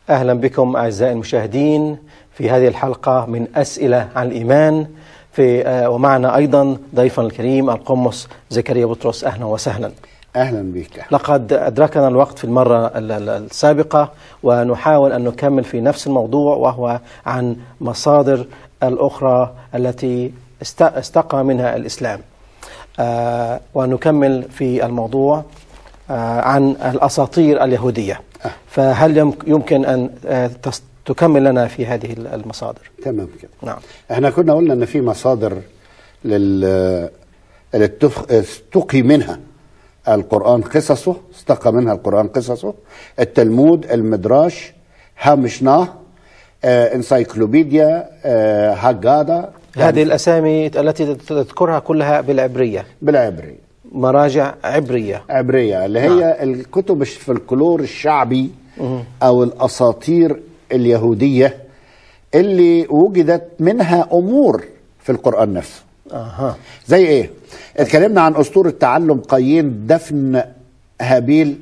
أهلا بكم أعزائي المشاهدين في هذه الحلقة من أسئلة عن الإيمان في آه، ومعنا أيضا ضيفنا الكريم القمص زكريا بطرس أهلا وسهلا اهلا بك لقد أدركنا الوقت في المرة ال- ال- السابقة ونحاول أن نكمل في نفس الموضوع وهو عن مصادر الأخرى التي است- استقى منها الإسلام آه، ونكمل في الموضوع آه، عن الأساطير اليهودية فهل يم- يمكن أن آه، تس- تكمل لنا في هذه ال- المصادر تمام كده نعم احنا كنا قلنا ان في مصادر لل اللي اتف- استقي منها القرآن قصصه استقى منها القرآن قصصه التلمود المدراش هامشناه آه انسايكلوبيديا آه هاجادا هذه الأسامي التي تذكرها كلها بالعبرية بالعبري مراجع عبرية عبرية اللي هي الكتب الفلكلور الشعبي أو الأساطير اليهودية اللي وجدت منها أمور في القرآن نفسه أها زي إيه؟ اتكلمنا عن أسطورة تعلم قايين دفن هابيل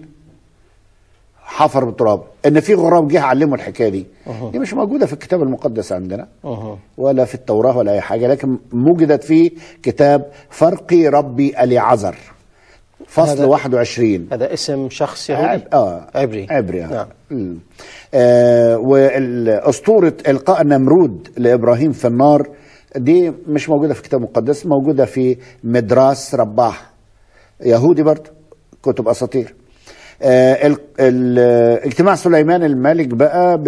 حفر بالتراب ان في غراب جه علمه الحكايه دي دي مش موجوده في الكتاب المقدس عندنا أها ولا في التوراه ولا اي حاجه لكن وجدت في كتاب فرقي ربي اليعزر فصل هذا- 21 هذا اسم شخص يهودي عب... اه عبري عبري آه. نعم مم. آه والاسطوره القاء نمرود لابراهيم في النار دي مش موجوده في الكتاب المقدس موجوده في مدراس رباح يهودي برضه كتب اساطير آه ال... ال... اجتماع سليمان الملك بقى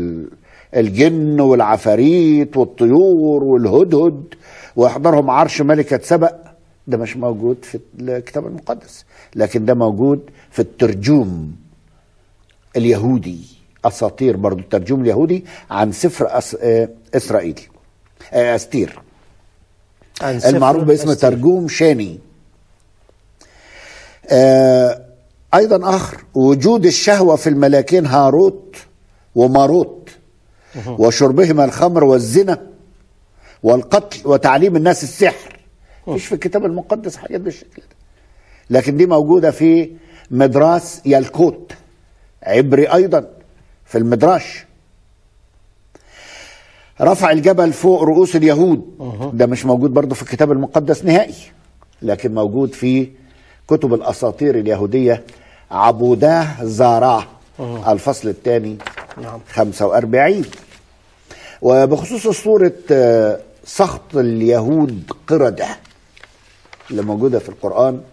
بالجن والعفاريت والطيور والهدهد ويحضرهم عرش ملكة سبأ ده مش موجود في الكتاب المقدس لكن ده موجود في الترجوم اليهودي اساطير برضو الترجمه اليهودي عن سفر أس... آه، اسرائيل آه، استير عن سفر المعروف باسم أستير. ترجوم شاني آه، ايضا اخر وجود الشهوه في الملاكين هاروت وماروت وشربهما الخمر والزنا والقتل وتعليم الناس السحر مش في الكتاب المقدس حاجات بالشكل ده لكن دي موجوده في مدراس يلكوت عبري ايضا في المدراش رفع الجبل فوق رؤوس اليهود ده مش موجود برضه في الكتاب المقدس نهائي لكن موجود في كتب الاساطير اليهوديه عبوداه زاراه الفصل الثاني نعم. 45 وبخصوص اسطوره آه، سخط اليهود قرده اللي موجوده في القران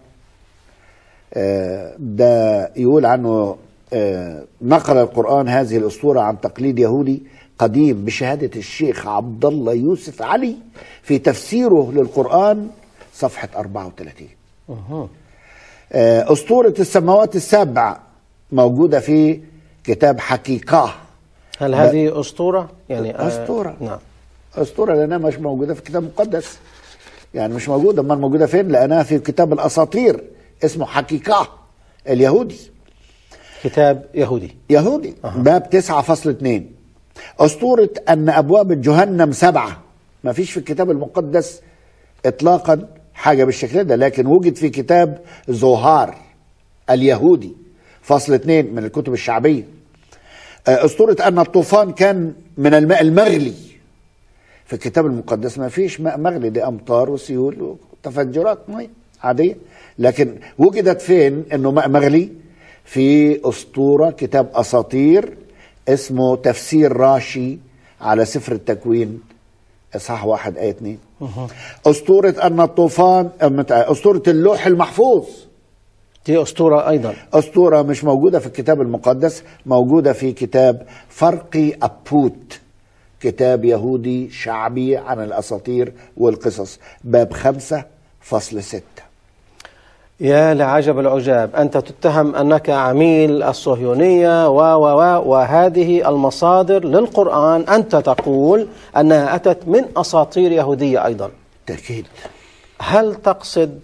آه، ده يقول عنه آه، نقل القرآن هذه الأسطورة عن تقليد يهودي قديم بشهادة الشيخ عبد الله يوسف علي في تفسيره للقرآن صفحة 34 أها. آه، أسطورة السماوات السبع موجودة في كتاب حقيقة هل هذه أسطورة؟ يعني آه، أسطورة. نعم أسطورة لأنها مش موجودة في الكتاب المقدس يعني مش موجودة أمال موجودة فين لأنها في كتاب الأساطير اسمه حقيقة اليهودي كتاب يهودي يهودي باب تسعة فصل اتنين أسطورة أن أبواب جهنم سبعة ما فيش في الكتاب المقدس إطلاقا حاجة بالشكل ده لكن وجد في كتاب زهار اليهودي فصل اتنين من الكتب الشعبية آه، أسطورة أن الطوفان كان من الماء المغلي في الكتاب المقدس ما فيش ماء مغلي دي أمطار وسيول وتفجرات مية عادية لكن وجدت فين أنه ماء مغلي في أسطورة كتاب أساطير اسمه تفسير راشي على سفر التكوين إصحاح واحد آية اتنين أسطورة أن الطوفان أم- أسطورة اللوح المحفوظ دي أسطورة أيضا أسطورة مش موجودة في الكتاب المقدس موجودة في كتاب فرقي أبوت كتاب يهودي شعبي عن الأساطير والقصص باب خمسة فصل ستة يا لعجب العجاب أنت تتهم أنك عميل الصهيونية و و و وهذه المصادر للقرآن أنت تقول أنها أتت من أساطير يهودية أيضا تأكيد هل تقصد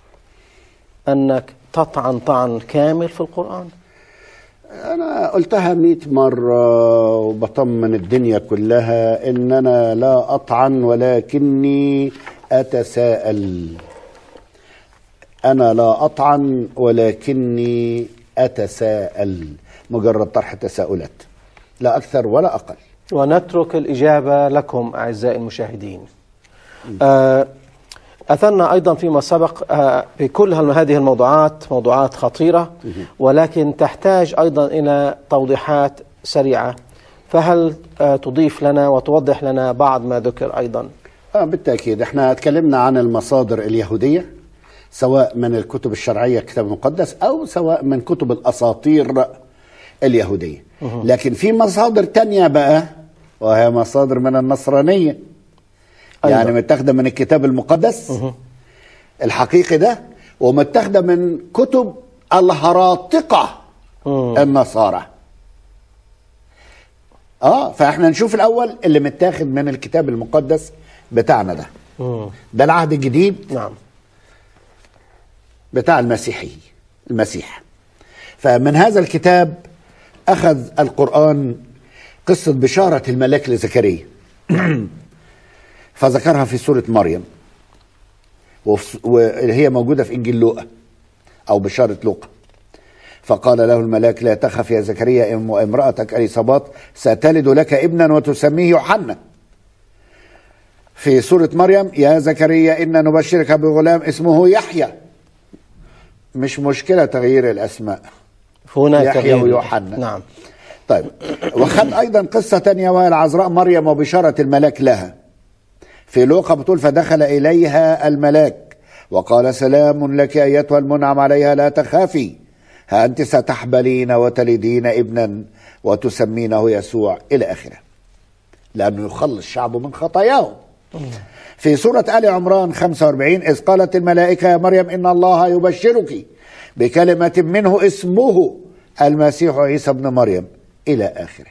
أنك تطعن طعن كامل في القرآن؟ أنا قلتها مئة مرة وبطمن الدنيا كلها إن أنا لا أطعن ولكني أتساءل أنا لا أطعن ولكني أتساءل مجرد طرح تساؤلات لا اكثر ولا اقل ونترك الإجابة لكم أعزائي المشاهدين آه، أثرنا أيضا فيما سبق آه، بكل هال- هذه الموضوعات موضوعات خطيرة ولكن تحتاج أيضا إلى توضيحات سريعة فهل آه، تضيف لنا وتوضح لنا بعض ما ذكر أيضا آه بالتأكيد احنا اتكلمنا عن المصادر اليهودية سواء من الكتب الشرعية الكتاب المقدس أو سواء من كتب الأساطير اليهودية لكن في مصادر تانية بقى وهي مصادر من النصرانية أيضا. يعني متاخدة من الكتاب المقدس الحقيقي ده ومتاخدة من كتب الهراطقة مم. النصارى اه فاحنا نشوف الاول اللي متاخد من الكتاب المقدس بتاعنا ده مم. ده العهد الجديد نعم بتاع المسيحي المسيح فمن هذا الكتاب أخذ القرآن قصة بشارة الملاك لزكريا فذكرها في سورة مريم وف- وهي موجودة في إنجيل لوقا أو بشارة لوقا فقال له الملاك لا تخف يا زكريا إم- وامرأتك أليصابات ستلد لك ابنا وتسميه يوحنا في سورة مريم يا زكريا إن نبشرك بغلام اسمه يحيى مش مشكلة تغيير الأسماء هناك يحيى تغيير. ويوحنا. نعم طيب وخد أيضا قصة تانية وهي العذراء مريم وبشارة الملاك لها في لوقا بتقول فدخل إليها الملاك وقال سلام لك أيتها المنعم عليها لا تخافي ها أنت ستحبلين وتلدين ابنا وتسمينه يسوع إلى آخره لأنه يخلص شعبه من خطاياهم في سورة آل عمران 45 إذ قالت الملائكة يا مريم إن الله يبشرك بكلمة منه اسمه المسيح عيسى ابن مريم إلى آخره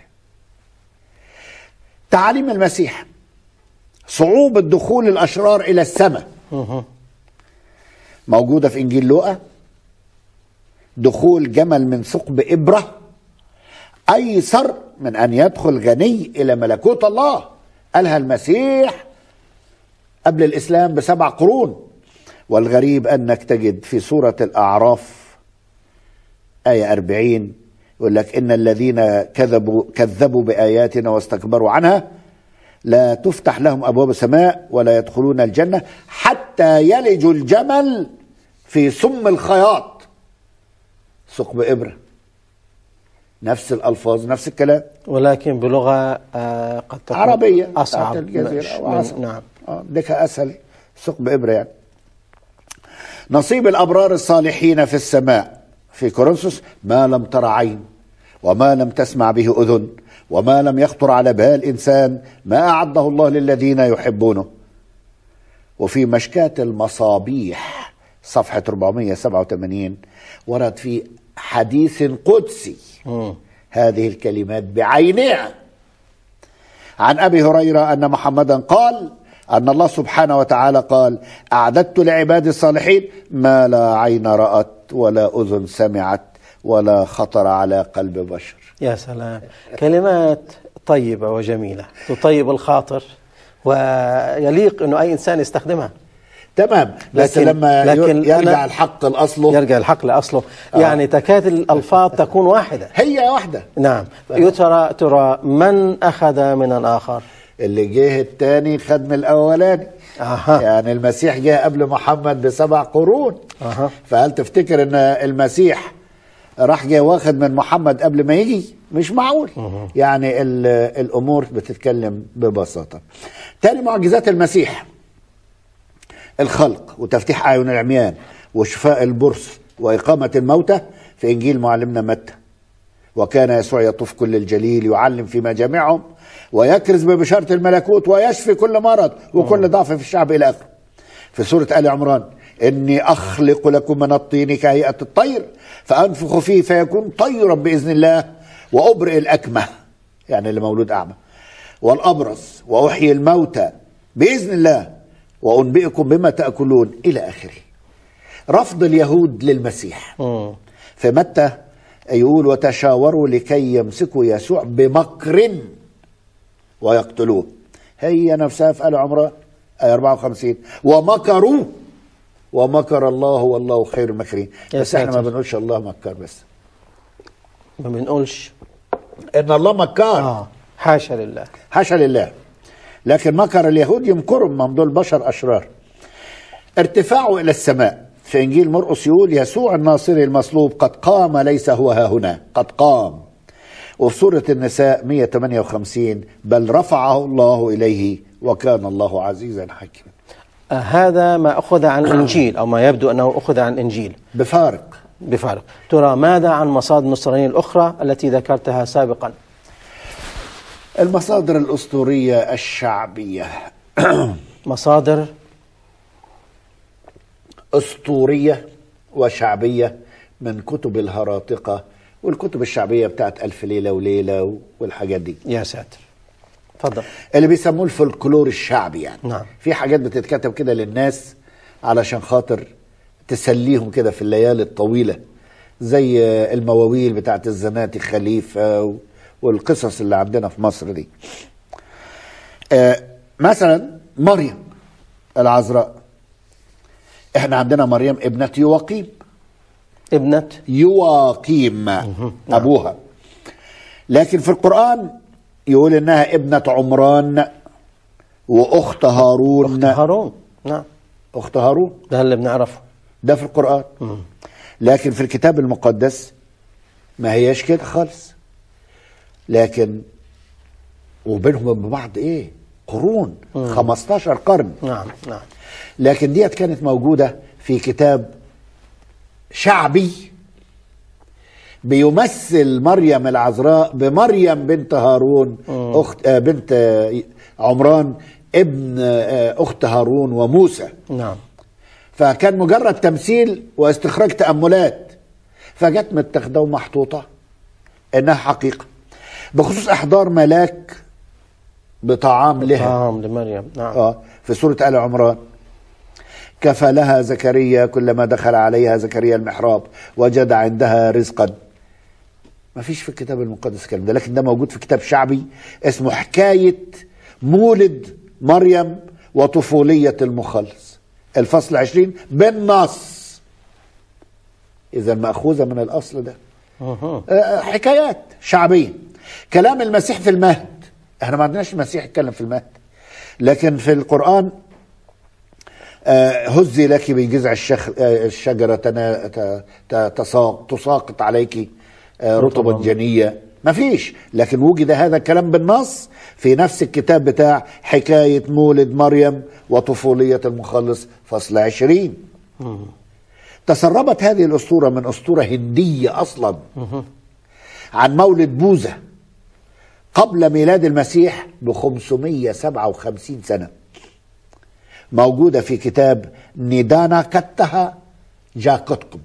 تعاليم المسيح صعوبة دخول الأشرار إلى السماء مهم. موجودة في إنجيل لوقا دخول جمل من ثقب إبرة أيسر من أن يدخل غني إلى ملكوت الله قالها المسيح قبل الإسلام بسبع قرون والغريب أنك تجد في سورة الأعراف آية أربعين يقول لك إن الذين كذبوا كذبوا بآياتنا واستكبروا عنها لا تفتح لهم أبواب السماء ولا يدخلون الجنة حتى يلجوا الجمل في سم الخياط ثقب إبرة نفس الألفاظ نفس الكلام ولكن بلغة آه، قد تكون عربية أصعب بتاعت الجزيرة مش- أو من- أصعب. نعم اه ديك اسهل ثقب ابره يعني نصيب الابرار الصالحين في السماء في كورنثوس ما لم تر عين وما لم تسمع به اذن وما لم يخطر على بال انسان ما اعده الله للذين يحبونه وفي مشكاة المصابيح صفحة 487 ورد في حديث قدسي مم. هذه الكلمات بعينها عن ابي هريره ان محمدا قال ان الله سبحانه وتعالى قال اعددت لعبادي الصالحين ما لا عين رات ولا اذن سمعت ولا خطر على قلب بشر يا سلام كلمات طيبة وجميلة تطيب الخاطر ويليق أنه أي إنسان يستخدمها تمام بس لكن- لما لكن يرجع أنا- الحق لاصله يرجع الحق لأصله يعني تكاد الألفاظ تكون واحدة هي واحده نعم يترى ترى من أخذ من الآخر اللي جه التاني خد من الاولاني أها. يعني المسيح جه قبل محمد بسبع قرون أها. فهل تفتكر ان المسيح راح جه واخد من محمد قبل ما يجي مش معقول يعني ال- الامور بتتكلم ببساطه تاني معجزات المسيح الخلق وتفتيح اعين العميان وشفاء البرص واقامه الموتى في انجيل معلمنا متى وكان يسوع يطوف كل الجليل يعلم في مجامعهم ويكرز ببشارة الملكوت ويشفي كل مرض وكل ضعف في الشعب إلى آخره في سورة آل عمران إني أخلق لكم من الطين كهيئة الطير فأنفخ فيه فيكون طيرا بإذن الله وأبرئ الأكمة يعني اللي مولود أعمى والأبرص وأحيي الموتى بإذن الله وأنبئكم بما تأكلون إلى آخره رفض اليهود للمسيح مم. في متى يقول وتشاوروا لكي يمسكوا يسوع بمكر ويقتلوه هي نفسها في آل عمران آية 54 ومكروا ومكر الله والله خير المكرين يا بس احنا ما ساتر. بنقولش الله مكر بس ما بنقولش ان الله مكار آه حاشا لله حاشا لله لكن مكر اليهود يمكرهم من دول بشر اشرار ارتفاعه الى السماء في انجيل مرقس يقول يسوع الناصري المصلوب قد قام ليس هو ها هنا قد قام وفي سورة النساء 158 بل رفعه الله إليه وكان الله عزيزا حكيما آه هذا ما أخذ عن الإنجيل أو ما يبدو أنه أخذ عن الإنجيل بفارق بفارق ترى ماذا عن مصادر النصرانية الأخرى التي ذكرتها سابقا المصادر الأسطورية الشعبية مصادر أسطورية وشعبية من كتب الهراطقة والكتب الشعبية بتاعت ألف ليلة وليلة والحاجات دي يا ساتر تفضل اللي بيسموه الفولكلور الشعبي يعني نعم. في حاجات بتتكتب كده للناس علشان خاطر تسليهم كده في الليالي الطويلة زي المواويل بتاعت الزناتي خليفة والقصص اللي عندنا في مصر دي آه مثلا مريم العذراء احنا عندنا مريم ابنة يواقيم ابنة يواقيم ابوها لكن في القرآن يقول انها ابنة عمران واخت هارون هارون نعم اخت هارون ده اللي بنعرفه ده في القرآن لكن في الكتاب المقدس ما هياش كده خالص لكن وبينهم وبين بعض ايه قرون 15 قرن نعم نعم لكن ديت كانت موجودة في كتاب شعبي بيمثل مريم العذراء بمريم بنت هارون أخت آه بنت آه عمران ابن آه أخت هارون وموسى نعم فكان مجرد تمثيل واستخراج تأملات فجت متاخده ومحطوطة إنها حقيقة بخصوص إحضار ملاك بطعام لها طعام لمريم نعم آه في سورة آل عمران كفى لها زكريا كلما دخل عليها زكريا المحراب وجد عندها رزقا ما فيش في الكتاب المقدس الكلام ده لكن ده موجود في كتاب شعبي اسمه حكاية مولد مريم وطفولية المخلص الفصل عشرين بالنص إذا مأخوذة من الأصل ده أها. آه، حكايات شعبية كلام المسيح في المهد احنا ما عندناش المسيح يتكلم في المهد لكن في القرآن آه، هزي لك بجذع الشخ... آه، الشجرة تنا... ت... ت... تساق... تساقط عليك آه، رطبا رطباً. جنية ما فيش لكن وجد هذا الكلام بالنص في نفس الكتاب بتاع حكاية مولد مريم وطفولية المخلص فصل عشرين تسربت هذه الأسطورة من أسطورة هندية أصلا عن مولد بوذا قبل ميلاد المسيح ب 557 سنة موجودة في كتاب نيدانا كتها جاكتكم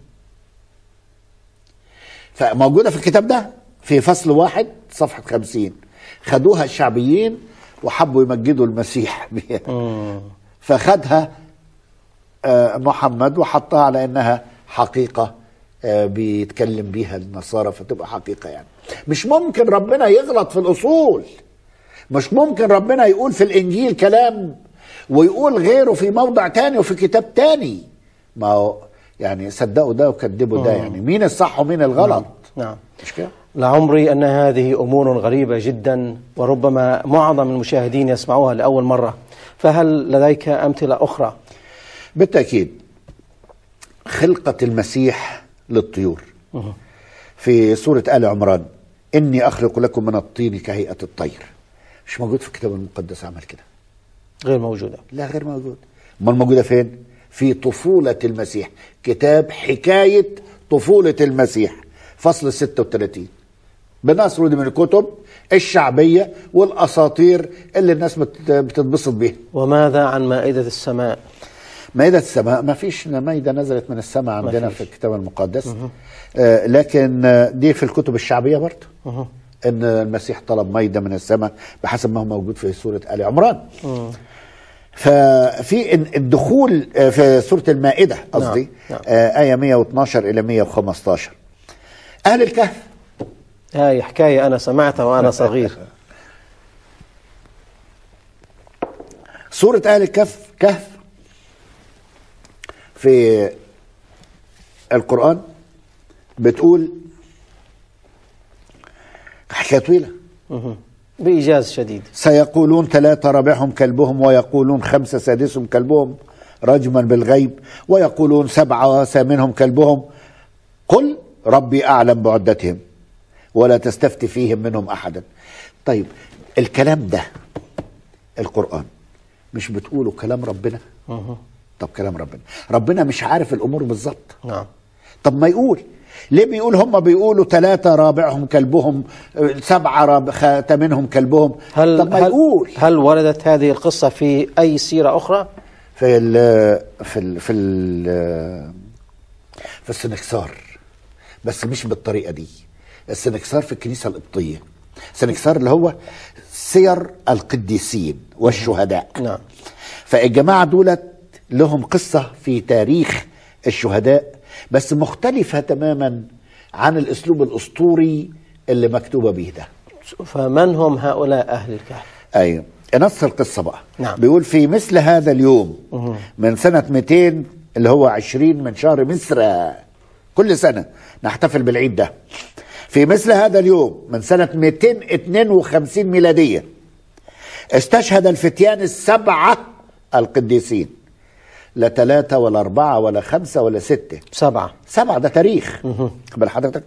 فموجودة في الكتاب ده في فصل واحد صفحة خمسين خدوها الشعبيين وحبوا يمجدوا المسيح بيها فخدها آه، محمد وحطها على انها حقيقه آه، بيتكلم بيها النصارى فتبقى حقيقه يعني مش ممكن ربنا يغلط في الاصول مش ممكن ربنا يقول في الانجيل كلام ويقول غيره في موضع تاني وفي كتاب تاني ما هو يعني صدقوا ده وكذبوا ده يعني مين الصح ومين الغلط نعم مش كده لعمري أن هذه أمور غريبة جدا وربما معظم المشاهدين يسمعوها لأول مرة فهل لديك أمثلة أخرى بالتأكيد خلقة المسيح للطيور في سورة آل عمران إني أخلق لكم من الطين كهيئة الطير مش موجود في الكتاب المقدس عمل كده غير موجودة لا غير موجود امال موجودة فين في طفولة المسيح كتاب حكاية طفولة المسيح فصل 36 بنص ودي من الكتب الشعبية والأساطير اللي الناس بت- بتتبسط بيها وماذا عن مائدة السماء مائدة السماء ما فيش مائدة نزلت من السماء عندنا فيش. في الكتاب المقدس آه لكن آه، دي في الكتب الشعبية برضه ان المسيح طلب مائدة من السماء بحسب ما هو موجود في سورة آل عمران ففي ال- الدخول آه، في سورة المائدة قصدي نعم. آه آية 112 إلى 115 أهل الكهف هاي حكاية أنا سمعتها وأنا صغير سورة آل الكهف كهف في القرآن بتقول حكايه طويله مهم. بإيجاز شديد سيقولون ثلاثة رابعهم كلبهم ويقولون خمسة سادسهم كلبهم رجما بالغيب ويقولون سبعة ثامنهم كلبهم قل ربي أعلم بعدتهم ولا تستفتي فيهم منهم أحدا طيب الكلام ده القرآن مش بتقولوا كلام ربنا مهم. طب كلام ربنا ربنا مش عارف الأمور بالظبط نعم طب ما يقول ليه بيقول هم بيقولوا ثلاثة رابعهم كلبهم آه، سبعة راب ثامنهم كلبهم هل طب ما هل, يقول هل وردت هذه القصة في أي سيرة أخرى؟ في ال في ال في ال في السنكسار بس مش بالطريقه دي السنكسار في الكنيسه القبطيه السنكسار اللي هو سير القديسين والشهداء نعم فالجماعه دولت لهم قصه في تاريخ الشهداء بس مختلفه تماما عن الاسلوب الاسطوري اللي مكتوبه به ده فمن هم هؤلاء أهل الكهف؟ ايوه نص القصه بقى نعم. بيقول في مثل هذا اليوم من سنه 200 اللي هو 20 من شهر مصر كل سنه نحتفل بالعيد ده في مثل هذا اليوم من سنه 252 ميلاديه استشهد الفتيان السبعه القديسين لا ثلاثه ولا اربعه ولا خمسه ولا سته سبعة سبعة ده تاريخ قبل حضرتك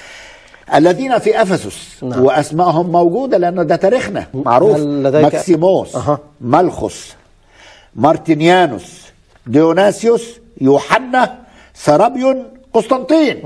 الذين في افسس نعم. واسمائهم موجوده لان ده تاريخنا معروف هل لديك- ماكسيموس أها. ملخص مارتينيانوس ديوناسيوس يوحنا سرابيون قسطنطين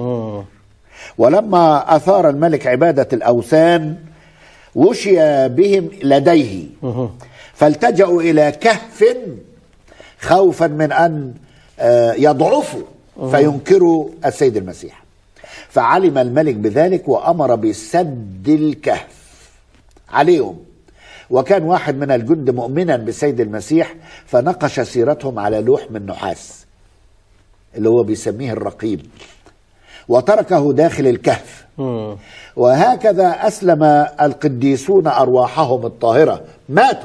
ولما اثار الملك عباده الاوثان وشي بهم لديه فالتجأوا الى كهف خوفا من ان آه، يضعفوا فينكروا السيد المسيح فعلم الملك بذلك وامر بسد الكهف عليهم وكان واحد من الجند مؤمنا بالسيد المسيح فنقش سيرتهم على لوح من نحاس اللي هو بيسميه الرقيب وتركه داخل الكهف مم. وهكذا اسلم القديسون ارواحهم الطاهره ماتوا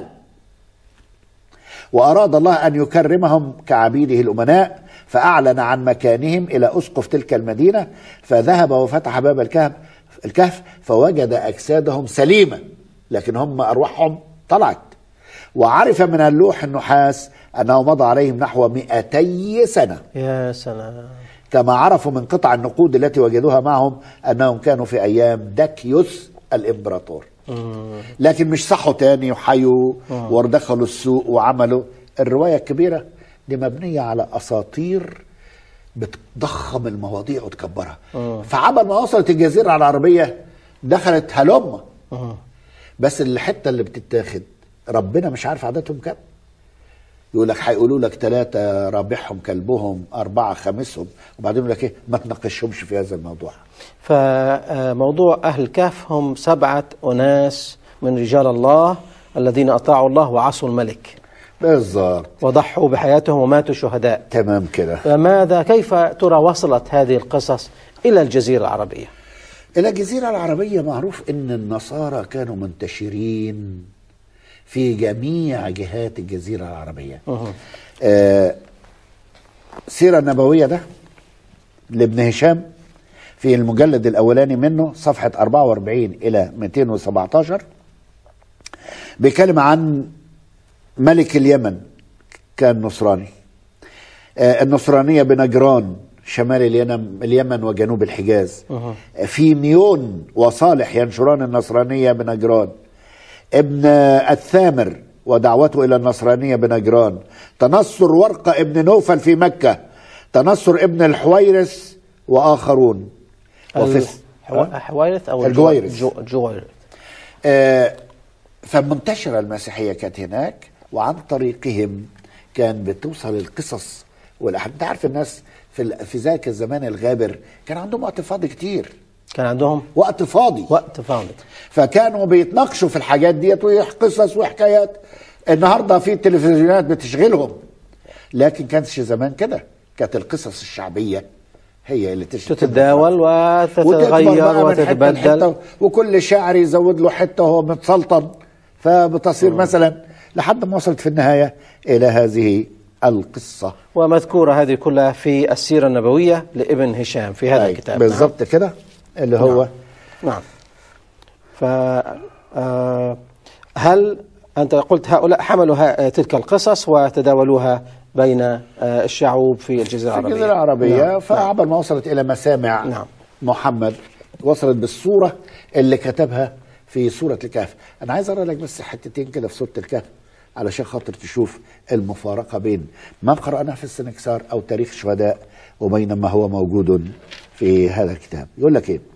واراد الله ان يكرمهم كعبيده الامناء فاعلن عن مكانهم الى اسقف تلك المدينه فذهب وفتح باب الكهف الكهف فوجد اجسادهم سليمه لكن هم ارواحهم طلعت وعرف من اللوح النحاس انه مضى عليهم نحو 200 سنه يا سلام كما عرفوا من قطع النقود التي وجدوها معهم انهم كانوا في ايام داكيوس الامبراطور لكن مش صحوا تاني وحيوا ودخلوا السوق وعملوا الروايه الكبيره دي مبنيه على اساطير بتضخم المواضيع وتكبرها فعبل ما وصلت الجزيره العربيه دخلت هلم بس الحته اللي بتتاخد ربنا مش عارف عددهم كام يقول لك هيقولوا لك ثلاثة رابحهم كلبهم أربعة خامسهم وبعدين يقول لك إيه ما تناقشهمش في هذا الموضوع فموضوع أهل الكهف هم سبعة أناس من رجال الله الذين أطاعوا الله وعصوا الملك بالظبط وضحوا بحياتهم وماتوا شهداء تمام كده فماذا كيف ترى وصلت هذه القصص إلى الجزيرة العربية إلى الجزيرة العربية معروف إن النصارى كانوا منتشرين في جميع جهات الجزيرة العربية آه سيرة النبوية ده لابن هشام في المجلد الأولاني منه صفحة 44 إلى 217 بيتكلم عن ملك اليمن كان نصراني آه النصرانية بنجران شمال اليمن, اليمن وجنوب الحجاز في ميون وصالح ينشران النصرانية بنجران ابن الثامر ودعوته إلى النصرانية بنجران تنصر ورقة ابن نوفل في مكة تنصر ابن الحويرس وآخرون وفي الحو- حويرث أو الجويرث. الجو- الجويرث آه، فمنتشرة المسيحية كانت هناك وعن طريقهم كان بتوصل القصص والأحد انت عارف الناس في ال- في ذاك الزمان الغابر كان عندهم وقت فاضي كتير كان عندهم وقت فاضي وقت فاضي فكانوا بيتناقشوا في الحاجات ديت وقصص وحكايات النهارده في التلفزيونات بتشغلهم لكن كانتش زمان كده كانت القصص الشعبيه هي اللي تشغل تتداول وتكبر وتتغير بقى من حتة وتتبدل لحتة وكل شاعر يزود له حته وهو متسلطن فبتصير مثلا لحد ما وصلت في النهايه الى هذه القصه ومذكورة هذه كلها في السيرة النبوية لابن هشام في هذا أي، الكتاب بالظبط كده اللي هو نعم ف آه، هل أنت قلت هؤلاء حملوا ها- تلك القصص وتداولوها بين آه، الشعوب في الجزيرة في العربية الجزيرة العربية نعم. فعبر ما وصلت إلى مسامع نعم. محمد وصلت بالصورة اللي كتبها في سورة الكهف أنا عايز أقرأ لك بس حتتين كده في سورة الكهف علشان خاطر تشوف المفارقة بين ما قرأناه في السنكسار أو تاريخ الشهداء وبين ما هو موجود في هذا الكتاب يقول لك إيه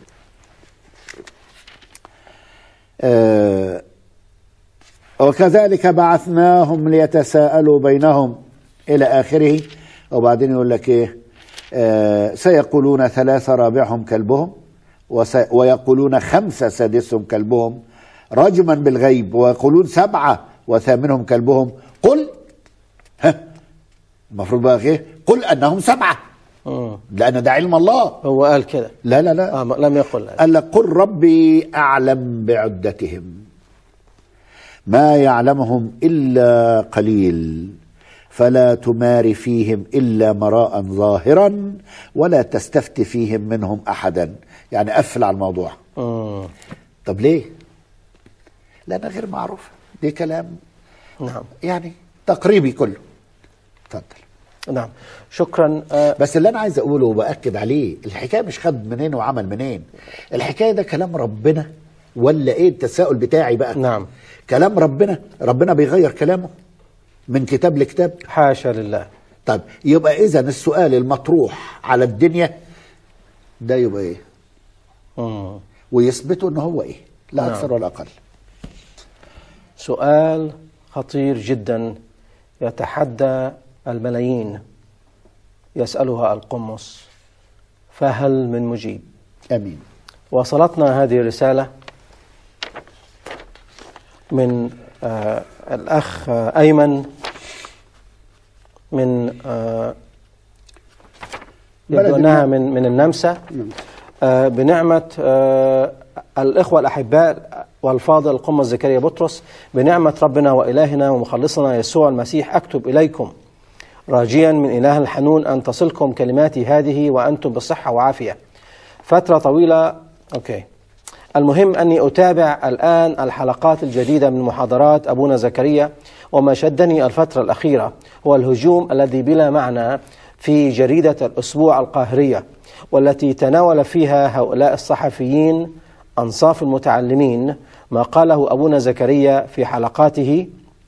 آه وكذلك بعثناهم ليتساءلوا بينهم الى اخره وبعدين يقول لك ايه آه سيقولون ثلاثه رابعهم كلبهم وس ويقولون خمسه سادسهم كلبهم رجما بالغيب ويقولون سبعه وثامنهم كلبهم قل ها المفروض بقى ايه قل انهم سبعه مم. لان ده علم الله هو قال كده لا لا لا آه لم يقل قال لك قل ربي أعلم بعدتهم ما يعلمهم إلا قليل فلا تمار فيهم إلا مراء ظاهرا ولا تستفت فيهم منهم أحدا يعني قفل على الموضوع مم. طب ليه لأنها غير معروفة دي كلام نعم يعني تقريبي كله اتفضل نعم شكرا آه، بس اللي انا عايز اقوله وباكد عليه الحكايه مش خد منين وعمل منين الحكايه ده كلام ربنا ولا ايه التساؤل بتاعي بقى نعم. كلام ربنا ربنا بيغير كلامه من كتاب لكتاب حاشا لله طيب يبقى اذا السؤال المطروح على الدنيا ده يبقى ايه مم. ويثبتوا ان هو ايه لا نعم. اكثر ولا اقل سؤال خطير جدا يتحدى الملايين يسألها القمص فهل من مجيب امين وصلتنا هذه الرسالة من آه الأخ آه أيمن من آه بلد يبدو أنها النمسا. من من النمسا آه بنعمة آه الإخوة الأحباء والفاضل القمة زكريا بطرس بنعمة ربنا وإلهنا ومخلصنا يسوع المسيح أكتب إليكم راجيا من إله الحنون أن تصلكم كلماتي هذه وأنتم بصحة وعافية فترة طويلة أوكي المهم أني أتابع الآن الحلقات الجديدة من محاضرات أبونا زكريا وما شدني الفترة الأخيرة هو الهجوم الذي بلا معنى في جريدة الأسبوع القاهرية والتي تناول فيها هؤلاء الصحفيين أنصاف المتعلمين ما قاله أبونا زكريا في حلقاته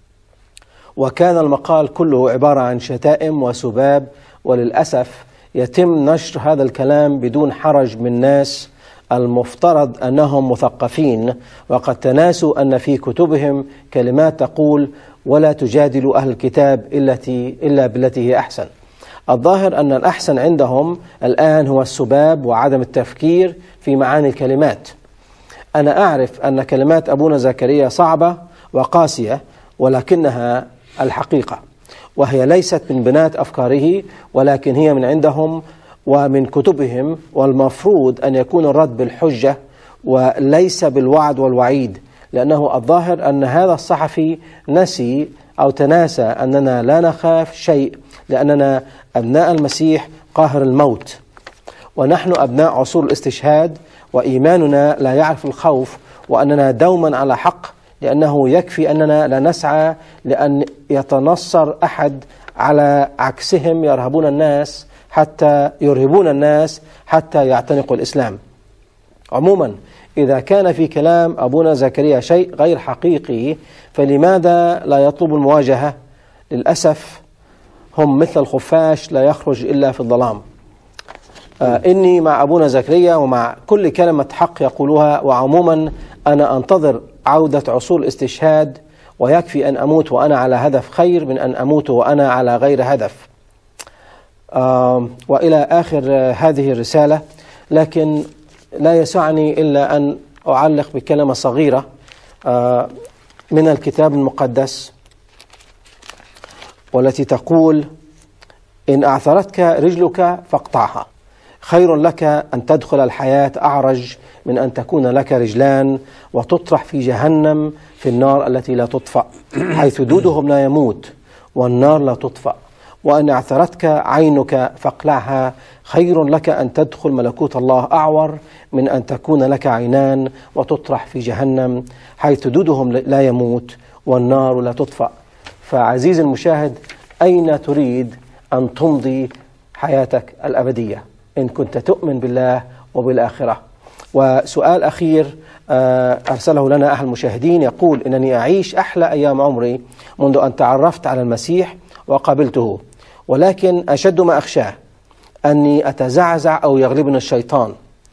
وكان المقال كله عبارة عن شتائم وسباب وللأسف يتم نشر هذا الكلام بدون حرج من ناس المفترض أنهم مثقفين وقد تناسوا أن في كتبهم كلمات تقول ولا تجادلوا أهل الكتاب التي إلا بالتي هي أحسن الظاهر أن الأحسن عندهم الآن هو السباب وعدم التفكير في معاني الكلمات أنا أعرف أن كلمات أبونا زكريا صعبة وقاسية ولكنها الحقيقة وهي ليست من بنات أفكاره ولكن هي من عندهم ومن كتبهم والمفروض أن يكون الرد بالحجة وليس بالوعد والوعيد لأنه الظاهر أن هذا الصحفي نسي أو تناسى أننا لا نخاف شيء لأننا أبناء المسيح قاهر الموت ونحن أبناء عصور الاستشهاد وإيماننا لا يعرف الخوف وأننا دوما على حق لأنه يكفي أننا لا نسعى لأن يتنصر أحد على عكسهم يرهبون الناس حتى يرهبون الناس حتى يعتنقوا الإسلام عموما إذا كان في كلام أبونا زكريا شيء غير حقيقي فلماذا لا يطلب المواجهة للأسف هم مثل الخفاش لا يخرج إلا في الظلام آه إني مع أبونا زكريا ومع كل كلمة حق يقولها وعموما أنا أنتظر عودة عصور الاستشهاد ويكفي أن أموت وأنا على هدف خير من أن أموت وأنا على غير هدف آه وإلى آخر آه هذه الرسالة لكن لا يسعني إلا أن أعلق بكلمة صغيرة آه من الكتاب المقدس والتي تقول إن أعثرتك رجلك فاقطعها خير لك أن تدخل الحياة أعرج من أن تكون لك رجلان وتطرح في جهنم في النار التي لا تطفأ حيث دودهم لا يموت والنار لا تطفأ وأن اعثرتك عينك فاقلعها خير لك أن تدخل ملكوت الله أعور من أن تكون لك عينان وتطرح في جهنم حيث دودهم لا يموت والنار لا تطفأ فعزيزي المشاهد أين تريد أن تمضي حياتك الأبدية إن كنت تؤمن بالله وبالآخرة وسؤال أخير آه، أرسله لنا أحد المشاهدين يقول إنني أعيش أحلى أيام عمري منذ أن تعرفت على المسيح وقابلته ولكن أشد ما أخشاه أني أتزعزع أو يغلبني الشيطان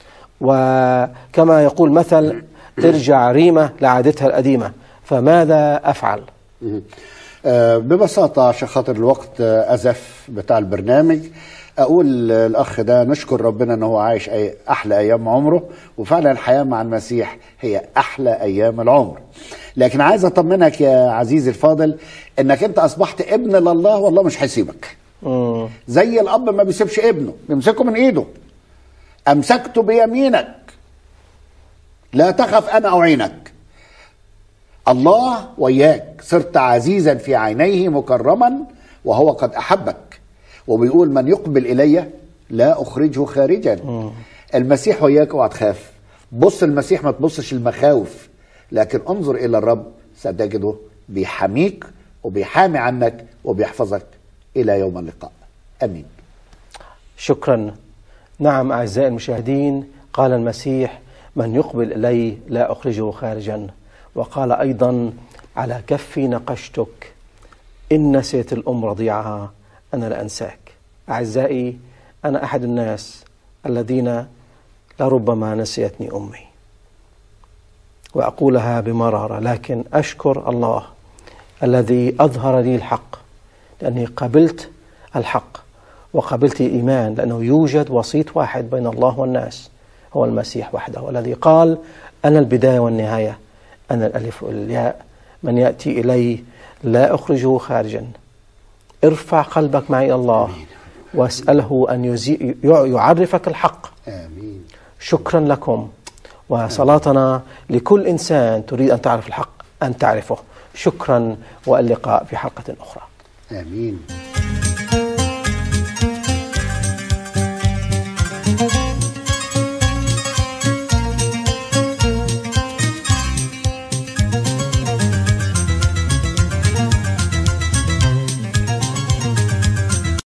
وكما يقول مثل ترجع ريمة لعادتها القديمة فماذا أفعل؟ آه، ببساطة عشان خاطر الوقت آه، أزف بتاع البرنامج أقول الأخ ده نشكر ربنا أنه هو عايش أي أحلى أيام عمره وفعلا الحياة مع المسيح هي أحلى أيام العمر لكن عايز أطمنك يا عزيزي الفاضل أنك أنت أصبحت ابن لله والله مش هيسيبك زي الأب ما بيسيبش ابنه بيمسكه من إيده أمسكته بيمينك لا تخف أنا أعينك الله وياك صرت عزيزا في عينيه مكرما وهو قد احبك وبيقول من يقبل الي لا اخرجه خارجا المسيح وياك اوعى تخاف بص المسيح ما تبصش المخاوف لكن انظر الى الرب ستجده بيحميك وبيحامي عنك وبيحفظك الى يوم اللقاء امين شكرا نعم اعزائي المشاهدين قال المسيح من يقبل الي لا اخرجه خارجا وقال أيضا على كفي نقشتك إن نسيت الأم رضيعها أنا لأنساك أعزائي أنا أحد الناس الذين لربما نسيتني أمي وأقولها بمرارة لكن أشكر الله الذي أظهر لي الحق لأني قبلت الحق وقبلت الإيمان لأنه يوجد وسيط واحد بين الله والناس هو المسيح وحده والذي قال أنا البداية والنهاية أنا الألف والياء من يأتي إلي لا أخرجه خارجا ارفع قلبك معي الله واسأله أن يزي... يعرفك الحق آمين. شكرا لكم وصلاتنا لكل إنسان تريد أن تعرف الحق أن تعرفه شكرا واللقاء في حلقة أخرى آمين